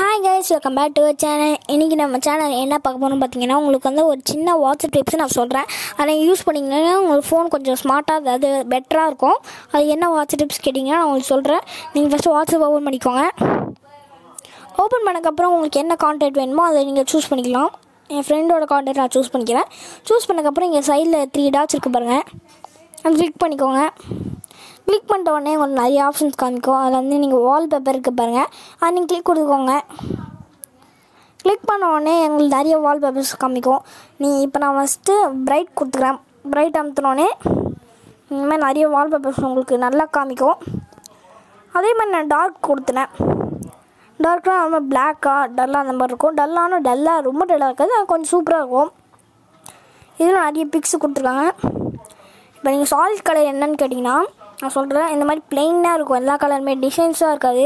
hi guys welcome back to channel இன்றைக்கி நம்ம channel என்ன பார்க்க போகிறோம் பார்த்தீங்கன்னா உங்களுக்கு வந்து ஒரு சின்ன வாட்ஸ்அப் டிப்ஸ் நான் சொல்கிறேன் அதை யூஸ் பண்ணிங்கன்னா உங்களுக்கு ஃபோன் கொஞ்சம் ஸ்மார்ட்டாக அதாவது பெட்டராக இருக்கும் அது என்ன வாட்ஸ்அப் டிப்ஸ் கேட்டிங்கன்னா நான் உங்களுக்கு சொல்கிறேன் நீங்கள் ஃபஸ்ட்டு வாட்ஸ்அப் ஓப்பன் பண்ணிக்கோங்க ஓப்பன் பண்ணக்கப்புறம் உங்களுக்கு என்ன கான்டாக்ட் வேணுமோ அதை நீங்கள் சூஸ் பண்ணிக்கலாம் என் ஃப்ரெண்டோட கான்டாக்ட் நான் சூஸ் பண்ணிக்கிறேன் சூஸ் பண்ணக்கப்புறம் இங்கே சைடில் த்ரீ டாட்ஸ் இருக்குது பாருங்கள் அது கிளிக் பண்ணிக்கோங்க கிளிக் பண்ணிட்ட உடனே உங்களுக்கு நிறைய ஆப்ஷன்ஸ் காமிக்கும் அதில் வந்து நீங்கள் வால்பேப்பர் இருக்குது பாருங்கள் அதை நீங்கள் கிளிக் கொடுத்துக்கோங்க கிளிக் பண்ண உடனே எங்களுக்கு நிறைய வால்பேப்பர்ஸ் காமிக்கும் நீ இப்போ நான் ஃபஸ்ட்டு பிரைட் கொடுத்துக்கிறேன் பிரைட் அமுத்தினோடனே இந்த மாதிரி நிறைய வால்பேப்பர்ஸ் உங்களுக்கு நல்லா காமிக்கும் அதே மாதிரி நான் டார்க் கொடுத்துனேன் டார்க்னால் ரொம்ப பிளாக்காக டல்லாக அந்த மாதிரி இருக்கும் டல்லான டல்லாக ரொம்ப டல்லாக இருக்காது அது கொஞ்சம் சூப்பராக இருக்கும் இதில் நிறைய பிக்ஸ் கொடுத்துருக்காங்க இப்போ நீங்கள் சாலிட் கலர் என்னன்னு கேட்டிங்கன்னா நான் சொல்கிறேன் இந்த மாதிரி பிளெயினாக இருக்கும் எல்லா கலருமே டிசைன்ஸாக இருக்காது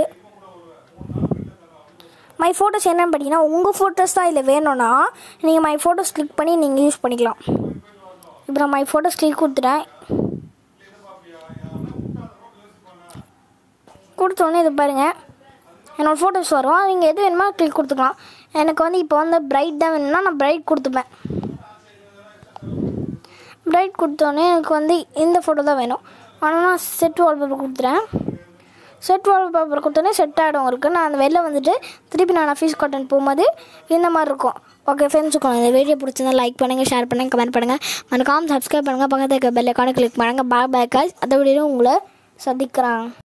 மை ஃபோட்டோஸ் என்னன்னு பார்த்தீங்கன்னா உங்கள் ஃபோட்டோஸ் தான் இதில் வேணும்னா நீங்கள் மை ஃபோட்டோஸ் கிளிக் பண்ணி நீங்கள் யூஸ் பண்ணிக்கலாம் இப்போ நான் மை ஃபோட்டோஸ் கிளிக் கொடுத்துட்டேன் கொடுத்தோடனே இது பாருங்கள் என்னோடய ஃபோட்டோஸ் வரும் நீங்கள் எது வேணுமோ கிளிக் கொடுத்துக்கலாம் எனக்கு வந்து இப்போ வந்து பிரைட் தான் வேணும்னா நான் பிரைட் கொடுத்துப்பேன் பிரைட் கொடுத்தோடனே எனக்கு வந்து இந்த ஃபோட்டோ தான் வேணும் ஆனால் நான் செட் வால்பேப்பர் கொடுத்துறேன் செட் வால்பேப்பர் கொடுத்தோன்னே செட் ஆகிடும் இருக்குது நான் அந்த வெளில வந்துட்டு திருப்பி நான் ஃபீஸ் காட்டன் போகும்போது இந்த மாதிரி இருக்கும் ஓகே ஃப்ரெண்ட்ஸுக்கும் இந்த வீடியோ பிடிச்சிருந்தா லைக் பண்ணுங்கள் ஷேர் பண்ணுங்கள் கமெண்ட் பண்ணுங்கள் மறக்காமல் சப்ஸ்கிரைப் பண்ணுங்கள் பக்கத்தில் இருக்க பெல் ஐக்கானை கிளிக் பண்ணுங்கள் பாய் பாய் காய்ஸ் அதை விட உங்களை சந்திக்கிறேன்